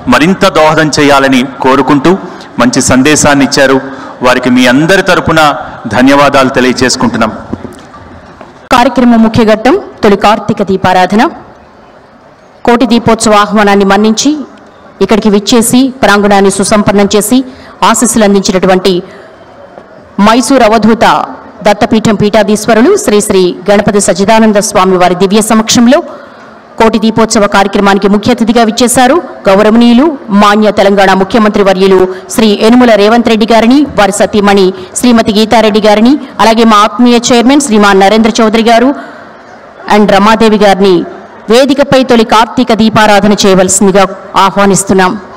మరింత దోహదం చేయాలని కోరుకుంటూ మంచి సందేశాన్ని ఇచ్చారు వారికి మీ అందరి తరపున ధన్యవాదాలు తెలియజేసుకుంటున్నాం కార్యక్రమం ముఖ్య ఘట్టం తొలి కార్తీక దీపారాధన కోటి దీపోత్సవ ఆహ్వానాన్ని మన్నించి ఇక్కడికి విచ్చేసి ప్రాంగణాన్ని సుసంపన్నం చేసి ఆశీస్సులు అందించినటువంటి మైసూర్ అవధూత దత్తపీఠం పీఠాధీశ్వరులు శ్రీ శ్రీ గణపతి సచిదానంద స్వామి వారి దివ్య సమక్షంలో కోటి దీపోత్సవ కార్యక్రమానికి ముఖ్య అతిథిగా విచ్చేశారు గౌరవనీయులు మాన్య తెలంగాణ ముఖ్యమంత్రి వర్యులు శ్రీ యనుమల రేవంత్ రెడ్డి గారిని వారి సతీమణి శ్రీమతి గీతారెడ్డి గారిని అలాగే మా ఆత్మీయ చైర్మన్ శ్రీమాన్ నరేంద్ర చౌదరి గారు అండ్ రమాదేవి గారిని వేదికపై తొలి కార్తీక దీపారాధన చేయవలసిందిగా ఆహ్వానిస్తున్నాం